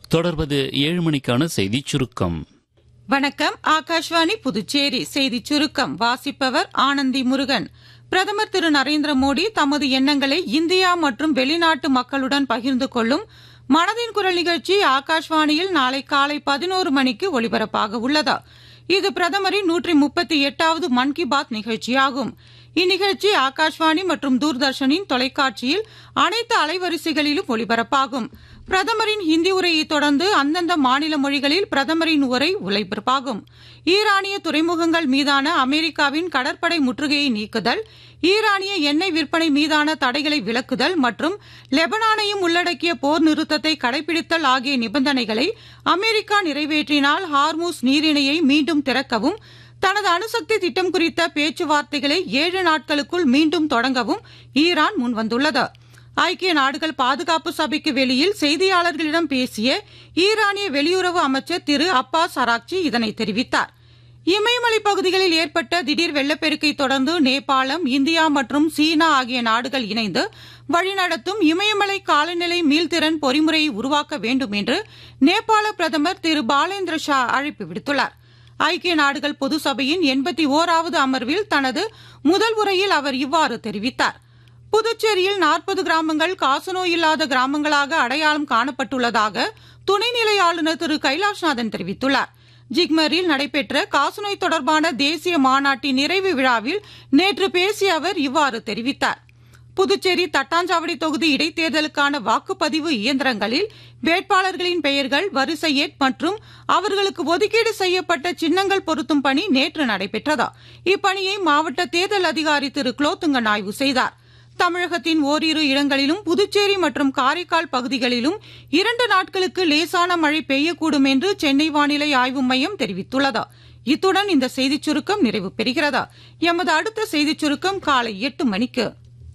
தொடர்வது ஏழு மணிக்கான செய்திச் சுருக்கம் வணக்கம் ஆகாஷ்வாணி புதுச்சேரி செய்தி சுருக்கம் வாசிப்பவர் ஆனந்தி முருகன் பிரதமர் திரு நரேந்திர மோடி தமது எண்ணங்களை இந்தியா மற்றும் வெளிநாட்டு மக்களுடன் பகிர்ந்து கொள்ளும் மனதின் குரல் நிகழ்ச்சி ஆகாஷ்வாணியில் நாளை காலை பதினோரு மணிக்கு ஒலிபரப்பாக உள்ளது இது பிரதமரின் நூற்றி முப்பத்தி எட்டாவது மன் கி பாத் நிகழ்ச்சியாகும் இந்நிகழ்ச்சி ஆகாஷ்வாணி மற்றும் தூர்தர்ஷனின் தொலைக்காட்சியில் அனைத்து அலைவரிசைகளிலும் ஒலிபரப்பாகும் பிரதமரின் ஹிந்தி உரையை தொடர்ந்து அந்தந்த மாநில மொழிகளில் பிரதமரின் உரை ஒலிபரப்பாகும் ஈரானிய துறைமுகங்கள் மீதான அமெரிக்காவின் கடற்படை முற்றுகையை நீக்குதல் ஈரானிய எண்ணெய் விற்பனை மீதான தடைகளை விலக்குதல் மற்றும் லெபனானையும் உள்ளடக்கிய போர் நிறுத்தத்தை கடைபிடித்தல் ஆகிய நிபந்தனைகளை அமெரிக்கா நிறைவேற்றினால் ஹார்மூஸ் நீரிணையை மீண்டும் திறக்கவும் தனது அணுசக்தி திட்டம் குறித்த பேச்சுவார்த்தைகளை ஏழு நாட்களுக்குள் மீண்டும் தொடங்கவும் ஈரான் முன்வந்துள்ளது ஐக்கிய நாடுகள் பாதுகாப்பு சபைக்கு வெளியில் செய்தியாளர்களிடம் பேசிய ஈரானிய வெளியுறவு அமைச்சர் திரு அப்பாஸ் அராக்சி இதனை தெரிவித்தார் இமயமலை பகுதிகளில் ஏற்பட்ட திடீர் வெள்ளப்பெருக்கை தொடர்ந்து நேபாளம் இந்தியா மற்றும் சீனா ஆகிய நாடுகள் இணைந்து வழிநடத்தும் இமயமலை காலநிலை மீள்திறன் பொறிமுறையை உருவாக்க வேண்டும் என்று நேபாள பிரதமர் திரு பாலேந்திர ஷா அழைப்பு விடுத்துள்ளார் ஐக்கிய நாடுகள் பொது சபையின் எண்பத்தி ஓராவது அமர்வில் தனது முதல் உரையில் அவர் இவ்வாறு தெரிவித்தார் புதுச்சேரியில் நாற்பது கிராமங்கள் காசநோய் இல்லாத கிராமங்களாக அடையாளம் காணப்பட்டுள்ளதாக துணைநிலை ஆளுநர் திரு கைலாஷ்நாதன் தெரிவித்துள்ளார் ஜிக்மரில் நடைபெற்ற காசநோய் தொடர்பான தேசிய மாநாட்டின் நிறைவு விழாவில் நேற்று பேசிய அவர் இவ்வாறு தெரிவித்தார் புதுச்சேரி தட்டாஞ்சாவடி தொகுதி இடைத்தேர்தலுக்கான வாக்குப்பதிவு இயந்திரங்களில் வேட்பாளர்களின் பெயர்கள் வரிசை எண் மற்றும் அவர்களுக்கு ஒதுக்கீடு செய்யப்பட்ட சின்னங்கள் பொருத்தும் பணி நேற்று நடைபெற்றதா இப்பணியை மாவட்ட தேர்தல் அதிகாரி திரு குலோத்துங்கன் ஆய்வு செய்தார் தமிழகத்தின் ஓரிரு இடங்களிலும் புதுச்சேரி மற்றும் காரைக்கால் பகுதிகளிலும் இரண்டு நாட்களுக்கு லேசான மழை பெய்யக்கூடும் என்று சென்னை வானிலை ஆய்வு மையம் தெரிவித்துள்ளது இத்துடன் இந்த செய்திச் சுருக்கம் நிறைவு பெறுகிறதா எமது அடுத்த செய்திச் சுருக்கம் காலை எட்டு மணிக்கு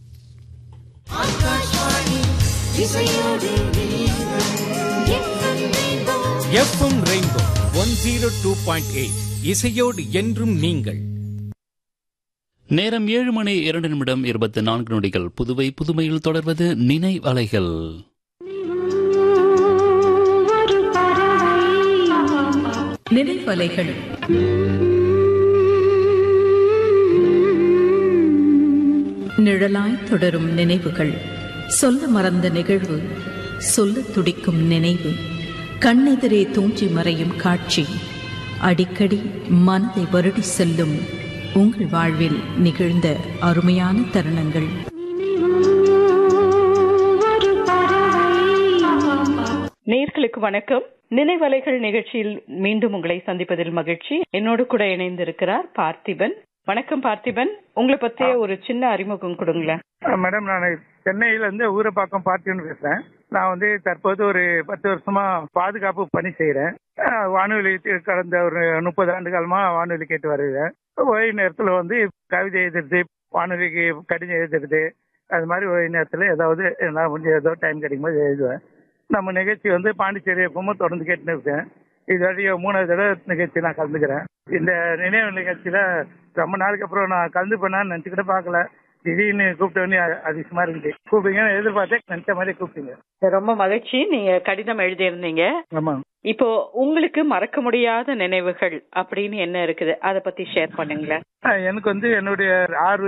FM rainbow one zero two point eight இசையோடு என்றும் நீங்கள் நேரம் ஏழு மணி இரண்டு நிமிடம் இருபத்தி நான்கு நொடிகள் புதுவை புதுமையில் தொடர்வது நினைவலைகள் நினைவலைகள் நிழலாய் தொடரும் நினைவுகள் சொல்ல மறந்த நிகழ்வு சொல்ல துடிக்கும் நினைவு கண்ணெதிரே தோன்றி மறையும் காட்சி அடிக்கடி மனதை வருடி செல்லும் உங்கள் வாழ்வில் நிகழ்ந்த அருமையான தருணங்கள் நேர்களுக்கு வணக்கம் நினைவலைகள் நிகழ்ச்சியில் மீண்டும் உங்களை சந்திப்பதில் மகிழ்ச்சி என்னோடு கூட இணைந்திருக்கிறார் பார்த்திபன் வணக்கம் பார்த்திபன் உங்களை பத்திய ஒரு சின்ன அறிமுகம் கொடுங்களேன் மேடம் நான் சென்னையில இருந்து ஊரப்பாக்கம் பார்ட்டின்னு பேசுறேன் நான் வந்து தற்போது ஒரு பத்து வருஷமா பாதுகாப்பு பணி செய்யறேன் அஹ் வானொலி தி- கடந்த ஒரு முப்பது ஆண்டு காலமா வானொலி கேட்டு வருகிறேன் ஓய்வு நேரத்துல வந்து கவிதை எழுதுறது வானொலிக்கு கடிதம் எழுதுறது அது மாதிரி ஓய்வு நேரத்துல ஏதாவது நான் முடிஞ்ச ஏதோ டைம் கிடைக்கும் போது எழுதுவேன் நம்ம நிகழ்ச்சி வந்து பாண்டிச்சேரி எப்பவும் தொடர்ந்து கேட்டுன்னு இருக்கேன் இது வரைக்கும் மூணாவது தடவை நிகழ்ச்சி நான் கலந்துக்கிறேன் இந்த நினைவு நிகழ்ச்சியில ரொம்ப நாளுக்கு அப்புறம் நான் கலந்துப்பேனான்னு நினச்சி கூட பார்க்கல திடீர்னு கூப்பிட்டோன்னே அதிசயமா இருந்துச்சு கூப்பிட்டீங்கன்னு எதிர்பார்த்தேன் நினைச்ச மாதிரி கூப்பிட்டீங்க ரொம்ப மகிழ்ச்சி நீங்க கடிதம் எழுதியிருந்தீங்க ஆமா இப்போ உங்களுக்கு மறக்க முடியாத நினைவுகள் அப்படின்னு என்ன இருக்குது அத பத்தி ஷேர் பண்ணுங்களேன் அஹ் எனக்கு வந்து என்னுடைய ஆறு